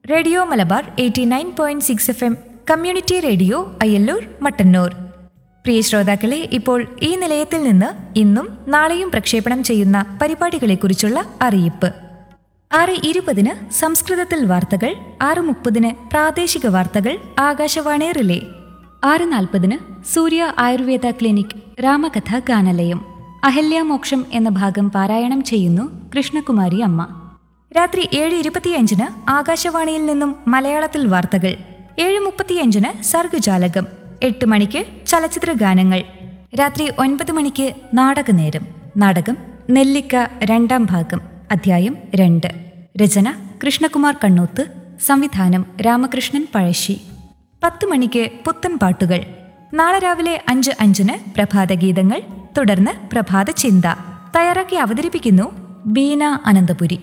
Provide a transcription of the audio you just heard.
radio Malabar eighty nine point six F M community radio Ayyallur Mattannur പ്രിയ ശ്രോതാക്കളെ ഇപ്പോൾ ഈ നിലയത്തിൽ നിന്ന് ഇന്നും നാളെയും പ്രക്ഷേപണം ചെയ്യുന്ന പരിപാടികളെക്കുറിച്ചുള്ള അറിയിപ്പ് ആറ് ഇരുപതിന് സംസ്കൃതത്തിൽ വാർത്തകൾ ആറ് മുപ്പതിന് പ്രാദേശിക വാർത്തകൾ ആകാശവാണി റിലേ ആറ് നാൽപ്പതിന് സൂര്യ ആയുർവേദ ക്ലിനിക് രാമകഥ ഗാനലയം അഹല്യാമോക്ഷം എന്ന ഭാഗം പാരായണം ചെയ്യുന്നു കൃഷ്ണകുമാരി അമ്മ രാത്രി ഏഴ് ഇരുപത്തിയഞ്ചിന് ആകാശവാണിയിൽ നിന്നും മലയാളത്തിൽ വാർത്തകൾ ഏഴ് മുപ്പത്തിയഞ്ചിന് സർഗജാലകം എട്ട് മണിക്ക് ചലച്ചിത്ര ഗാനങ്ങൾ രാത്രി ഒൻപത് മണിക്ക് നാടകനേരം നാടകം നെല്ലിക്ക രണ്ടാം ഭാഗം അധ്യായം രണ്ട് രചന കൃഷ്ണകുമാർ കണ്ണൂത്ത് സംവിധാനം രാമകൃഷ്ണൻ പഴശ്ശി പത്ത് മണിക്ക് പുത്തൻ പാട്ടുകൾ നാളെ രാവിലെ അഞ്ച് അഞ്ചിന് പ്രഭാത ഗീതങ്ങൾ തുടർന്ന് പ്രഭാത ചിന്ത തയ്യാറാക്കി അവതരിപ്പിക്കുന്നു ബീന അനന്തപുരി